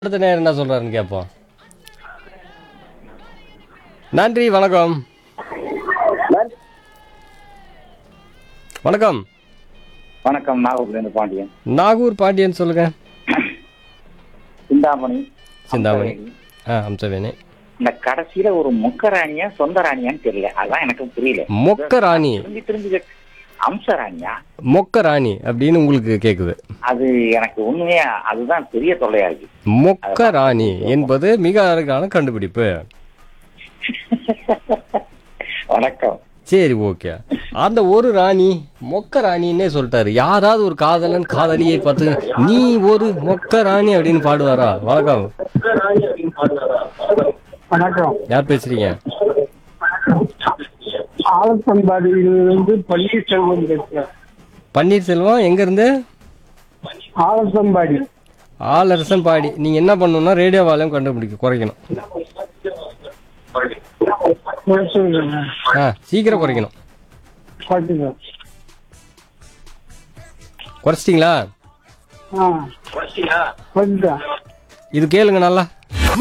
அடுத்த நேரம் என்ன சொல்றாருன்னு கேட்போம் நன்றி வணக்கம் வணக்கம் வணக்கம் நாகூர்லேருந்து பாண்டியன் நாகூர் பாண்டியன் சொல்லுங்க சிந்தாமணி சிந்தாமணி ஆ அம்சவேணி இந்த கடைசியில ஒரு மொக்கராணியா சொந்த ராணியான்னு தெரியல அதான் எனக்கு புரியல மொக்க ராணி திரும்பி திரும்பி கேட்டு, அம்சராணியா மொக்க ராணி அப்படின்னு உங்களுக்கு கேக்குது அது எனக்கு உண்மையா அதுதான் பெரிய தொல்லையா இருக்கு மொக்க ராணி என்பது மிக அழகான கண்டுபிடிப்பு வணக்கம் சரி ஓகே அந்த ஒரு ராணி மொக்க ராணின்னே சொல்லிட்டாரு யாராவது ஒரு காதலன் காதலியை பார்த்து நீ ஒரு மொக்க ராணி அப்படின்னு பாடுவாரா வணக்கம் வணக்கம் யார் பேசுறீங்க ஆலத்தம்பாடியிலிருந்து பன்னீர்செல்வம் பேசுறேன் பன்னீர்செல்வம் எங்க இருந்து ஆலத்தம்பாடி ஆலரசன் பாடி நீங்க என்ன பண்ணணும்னா ரேடியோ வால்யூம் கண்டுபிடிக்க குறைக்கணும் குறைச்சுங்க. ஆ சீக்கிரம் குறைக்கணும் பாட்டுங்க. குறைச்சிட்டிங்களா ஆ கொஞ்சம் இது கேளுங்க நல்லா